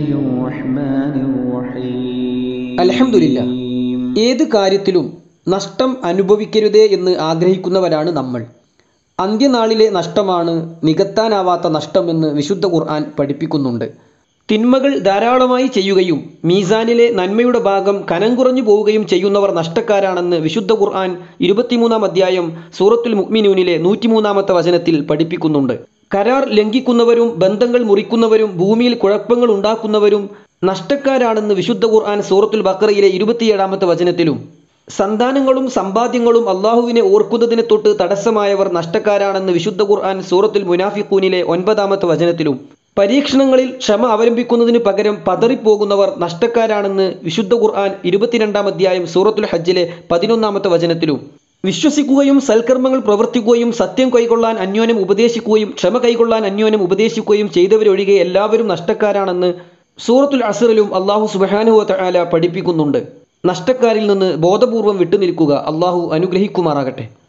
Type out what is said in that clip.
الرحمن الرحيم അൽഹംദുലില്ല ഏത് കാര്യത്തിലും നഷ്ടം അനുഭവിക്കരുതേ എന്ന് ആഗ്രഹിക്കുന്നവരാണ് നമ്മൾ അന്ത്യനാളിലെ നഷ്ടമാണ് നികത്താനാവാത്ത നഷ്ടമെന്ന് വിശുദ്ധ ഖുർആൻ പഠിപ്പിക്കുന്നുണ്ട് തിന്മകൾ ധാരാളമായി ചെയ്യുകയും മീസാനിലെ നന്മയുടെ ഭാഗം കനം കുറഞ്ഞു പോവുകയും ചെയ്യുന്നവർ നഷ്ടക്കാരാണെന്ന് വിശുദ്ധ ഖുർആൻ ഇരുപത്തിമൂന്നാം അധ്യായം സൂറത്തുൽ മുഅ്മിനൂനിലെ നൂറ്റിമൂന്നാമത്തെ വചനത്തിൽ പഠിപ്പിക്കുന്നുണ്ട് കരാർ ലംഘിക്കുന്നവരും ബന്ധങ്ങൾ മുറിക്കുന്നവരും ഭൂമിയിൽ കുഴപ്പങ്ങൾ ഉണ്ടാക്കുന്നവരും നഷ്ടക്കാരാണെന്ന് വിശുദ്ധ ഖുർആൻ സൂറത്തുൽ ബക്കറയിലെ ഇരുപത്തിയേഴാമത്തെ വചനത്തിലും സന്താനങ്ങളും സമ്പാദ്യങ്ങളും അള്ളാഹുവിനെ ഓർക്കുന്നതിനെ തൊട്ട് തടസ്സമായവർ നഷ്ടക്കാരാണെന്ന് വിശുദ്ധ ഖുർആൻ സൂറത്തുൽ മുനാഫിഖൂനിലെ ഒൻപതാമത്തെ വചനത്തിലും പരീക്ഷണങ്ങളിൽ ക്ഷമ അവലംബിക്കുന്നതിന് പകരം പതറിപ്പോകുന്നവർ നഷ്ടക്കാരാണെന്ന് വിശുദ്ധ ഖുർആൻ ഇരുപത്തിരണ്ടാം അധ്യായം സൂറത്തുൽ ഹജ്ജിലെ പതിനൊന്നാമത്തെ വചനത്തിലും വിശ്വസിക്കുകയും സൽക്കർമ്മങ്ങൾ പ്രവർത്തിക്കുകയും സത്യം കൈക്കൊള്ളാൻ അന്യോന്യം ഉപദേശിക്കുകയും ക്ഷമ കൈക്കൊള്ളാൻ അന്യോന്യം ഉപദേശിക്കുകയും ചെയ്തവരൊഴികെ എല്ലാവരും നഷ്ടക്കാരാണെന്ന് സൂറത്തുൽ അസറിലും അള്ളാഹു സുബാനുവ തആല പഠിപ്പിക്കുന്നുണ്ട് നഷ്ടക്കാരിൽ നിന്ന് ബോധപൂർവം വിട്ടുനിൽക്കുക അള്ളാഹു അനുഗ്രഹിക്കുമാറാകട്ടെ